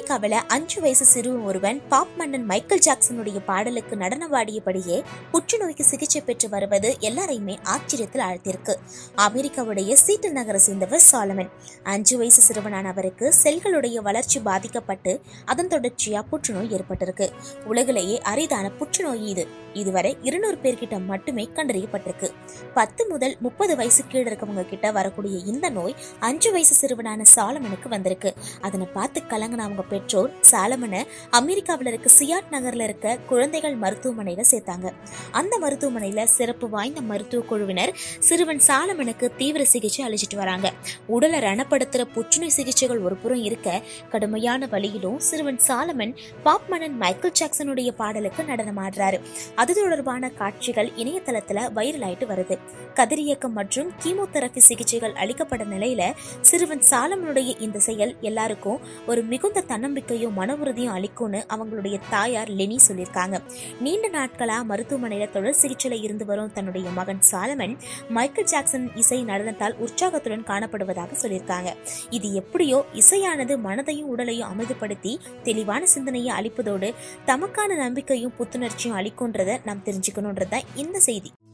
அமெரிக்காவில் அஞ்சு வயசு சிறுவன் ஒருவன் பாப் மன்னன் மைக்கேல் ஜாக்சனுடைய பாடலுக்கு நடனவாடியபடியே புற்றுநோய்க்கு சிகிச்சை பெற்று வருவது எல்லாரையுமே ஆச்சரியத்தில் ஆழ்த்தியிருக்கு அமெரிக்காவுடைய சீட்டில் நகரை சேர்ந்தவர் சாலமன் அஞ்சு வயசு சிறுவனான அவருக்கு செல்களுடைய வளர்ச்சி பாதிக்கப்பட்டு அதன் தொடர்ச்சியா புற்றுநோய் ஏற்பட்டிருக்கு உலகிலேயே அரிதான புற்றுநோய் இது இதுவரை இருநூறு பேர்கிட்ட மட்டுமே கண்டறியப்பட்டிருக்கு பத்து முதல் முப்பது வயசு கீழே இருக்கவங்க கிட்ட வரக்கூடிய இந்த நோய் அஞ்சு வயசு சிறுவனான சாலமனுக்கு வந்திருக்கு அதனை பார்த்து கலங்கின அவங்க பெற்றோர் சாலமனை அமெரிக்காவில் இருக்க சியாட் நகர்ல இருக்க குழந்தைகள் மருத்துவமனையில சேர்த்தாங்க அந்த மருத்துவமனையில சிறப்பு வாய்ந்த மருத்துவ குழுவினர் சிறுவன் சாலமனுக்கு தீவிர சிகிச்சை அளிச்சிட்டு வராங்க உடலை ரணப்படுத்துற புற்றுநோய் சிகிச்சைகள் ஒரு புறம் இருக்க கடுமையான வழியிலும் சிறுவன் சாலமன் பாப் மன்னன் மைக்கேல் ஜாக்சனுடைய பாடலுக்கு நடனமாடுறாரு அது தொடர்பான காட்சிகள் இணையதளத்துல வைரல் ஆயிட்டு வருது கதிரியக்கம் மற்றும் கீமோதெரபி சிகிச்சைகள் அளிக்கப்பட்ட நிலையில சிறுவன் சாலமனுடைய இந்த செயல் எல்லாருக்கும் ஒரு மிகுந்த தன்னம்பிக்கையும் மன உறுதியும் அளிக்கும்னு அவங்களுடைய தாயார் லெனி சொல்லியிருக்காங்க நீண்ட நாட்களா மருத்துவமனையில தொடர் சிகிச்சையில இருந்து வரும் தன்னுடைய மகன் சாலமன் மைக்கேல் ஜாக்சன் இசை நடனத்தால் உற்சாகத்துடன் காணப்படுவதாக சொல்லியிருக்காங்க இது எப்படியோ இசையானது மனதையும் உடலையும் அமைதிப்படுத்தி தெளிவான சிந்தனையை அளிப்பதோடு தமக்கான நம்பிக்கையும் புத்துணர்ச்சியும் அளிக்கும்ன்றதை நாம் தெரிஞ்சுக்கணுன்றதுதான் இந்த செய்தி